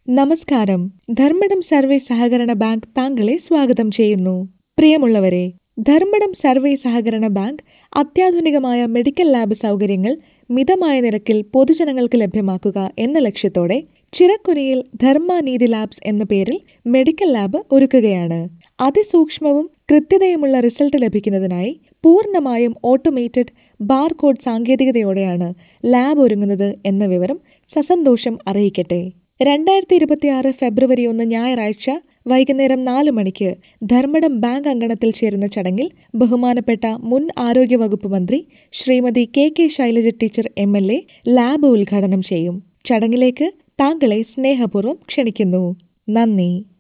നമസ്കാരം ധർമ്മടം സർവീസ് സഹകരണ ബാങ്ക് താങ്കളെ സ്വാഗതം ചെയ്യുന്നു പ്രിയമുള്ളവരെ ധർമ്മടം സർവീസ് സഹകരണ ബാങ്ക് അത്യാധുനികമായ മെഡിക്കൽ ലാബ് സൗകര്യങ്ങൾ മിതമായ നിരക്കിൽ പൊതുജനങ്ങൾക്ക് ലഭ്യമാക്കുക എന്ന ലക്ഷ്യത്തോടെ ചിറക്കുനിയിൽ ധർമ്മ നീതി ലാബ്സ് എന്ന പേരിൽ മെഡിക്കൽ ലാബ് ഒരുക്കുകയാണ് അതിസൂക്ഷ്മവും കൃത്യതയുമുള്ള റിസൾട്ട് ലഭിക്കുന്നതിനായി പൂർണ്ണമായും ഓട്ടോമേറ്റഡ് ബാർകോഡ് സാങ്കേതികതയോടെയാണ് ലാബ് ഒരുങ്ങുന്നത് എന്ന വിവരം സസന്തോഷം അറിയിക്കട്ടെ രണ്ടായിരത്തി ഇരുപത്തിയാറ് ഫെബ്രുവരി ഒന്ന് ഞായറാഴ്ച വൈകുന്നേരം നാല് മണിക്ക് ധർമ്മടം ബാങ്ക് അങ്കണത്തിൽ ചേരുന്ന ചടങ്ങിൽ ബഹുമാനപ്പെട്ട മുൻ ആരോഗ്യവകുപ്പ് മന്ത്രി Shrimati K K Shailaja teacher M L A lab ഉദ്ഘാടനം ചെയ്യും ചടങ്ങിലേക്ക് താങ്കളെ സ്നേഹപൂർവ്വം ക്ഷണിക്കുന്നു നന്ദി